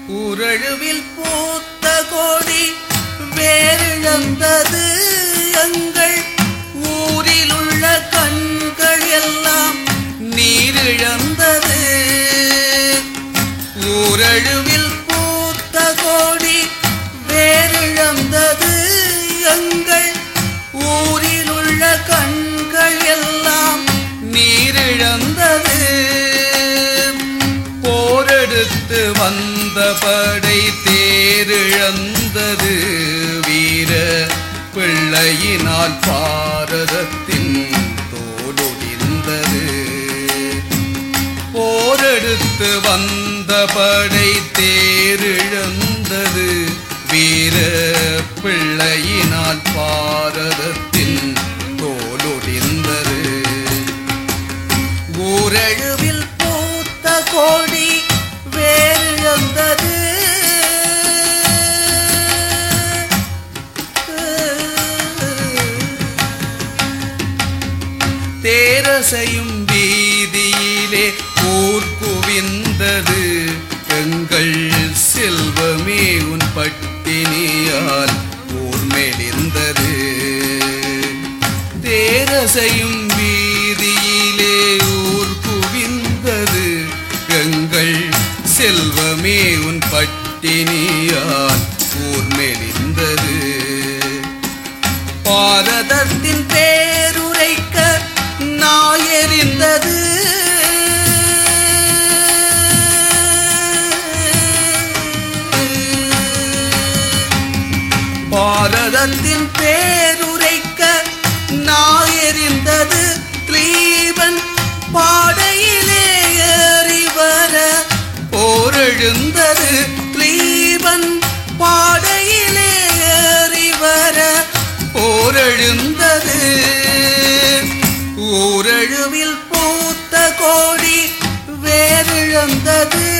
ஊரழுவில் பூத்த கோடி வேறிழந்தது எங்கள் ஊரில் உள்ள கண்கள் எல்லாம் நீரிழந்தது ஊரழுவில் பூத்த கோடி வேறிழந்தது எங்கள் ஊரில் உள்ள கண்கள் எல்லாம் நீரிழந்தது போரெடுத்து வந்த படை தேரிழந்தது வீர பிள்ளையினால் பாரதத்தின் தோலொடிந்தது போரெடுத்து வந்த படை தேரிழந்தது வீர பிள்ளையினால் பாரதத்தின் தோலொடிந்தது ஊரழுவில் பூத்த கோடி வேறிழந்தது தேரசையும் வீதியிலே ஊர் குவிந்தது எங்கள் செல்வமே உன் பட்டினியால் ஊர் மெலிந்தது தேரசையும் வீதியிலே ஊர் குவிந்தது எங்கள் செல்வமே உன் பட்டினியால் ஊர் மெலிந்தது பாரதத்தின் பேருரைக்க நாயறிந்தது பாரதத்தின் பேருரைக்க நாயறிந்தது கிளீபன் பாடையிலே ஏறி வர போரெழுந்தது கிளீபன் பாடையிலே ஏறி வர போரெழுந்தது ஊரழுவில் பூத்த கோடி வேறிழந்தது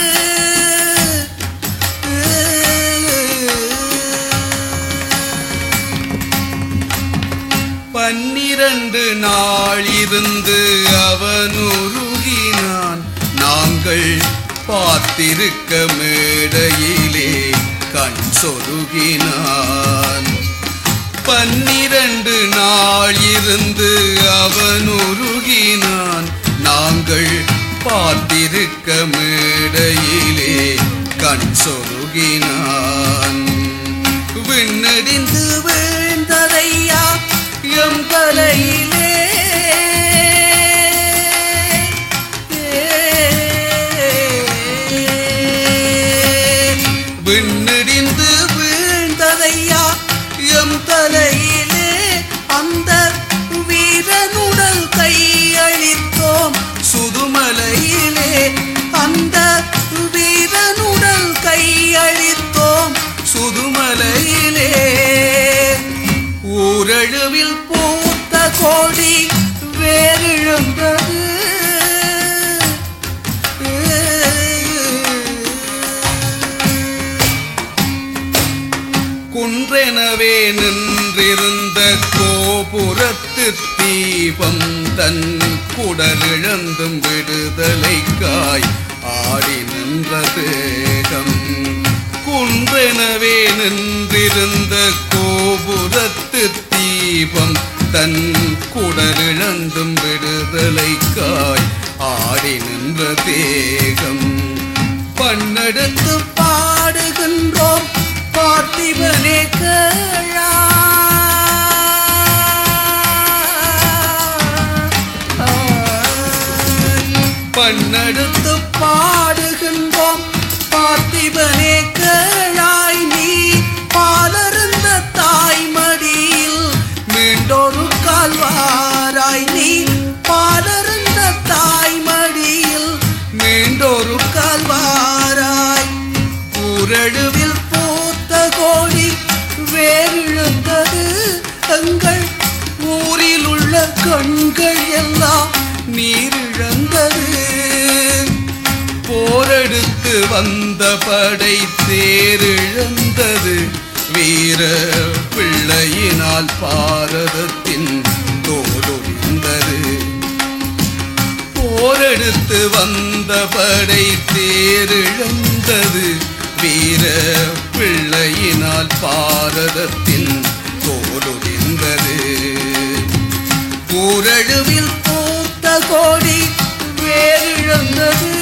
பன்னிரண்டு நாளிருந்து அவன் உருகினான் நாங்கள் பார்த்திருக்க மேடையிலே கண் சொருகினான் பன்னிரண்டு நாள் இருந்து அவன் உருகினான் நாங்கள் பார்த்திருக்க மேடையிலே கண் சொருகினான் விண்ணடிந்து வீழ்ந்ததையா எம் தலையிலே விண்ணிடிந்து வீழ்ந்ததையா எம் தலையிலே அந்த வீரனுடல் கையளித்தோம் சுதுமலையிலே அந்த வீரனுடல் கையளித்தோம் சுதுமலையிலே ஊரழுவில் பூத்த கோடி வேறிழந்தது குன்றெனவே நின்றிருந்த கோபுரத்து தீபம் தன் குடலிழந்தும் விடுதலைக்காய் ஆடி நின்ற தேகம் குன்றெனவே நின்றிருந்த கோபுரத்து தீபம் தன் குடலிழந்தும் விடுதலைக்காய் ஆடி நின்ற தேகம் பண்ணெடுத்து பாடுகின்றோம் பார்த்திபனே கேளா பண்ணெடுத்து பாடுகின்றோம் பார்த்திபனே கேளாய் நீ பாலருந்த தாய்மடியில் மீண்டொரு கால்வாராய் நீ பாலருந்த தாய்மடியில் மீண்டொரு கால்வாராய் ஊரழுவில் பூத்த கோடி வேறிழந்தது எங்கள் ஊரில் உள்ள கண்கள் எல்லாம் நீரிழந்தது போரெடுத்து வந்த படை தேரிழந்தது வீர பிள்ளையினால் பாரதத்தின் தோலொழிந்தது போரெடுத்து வந்த படை தேரிழந்தது வீர பிள்ளையினால் பாரதத்தின் தோலுதிர்ந்தது ஊரழுவில் பூத்த கோடி வேறிழந்தது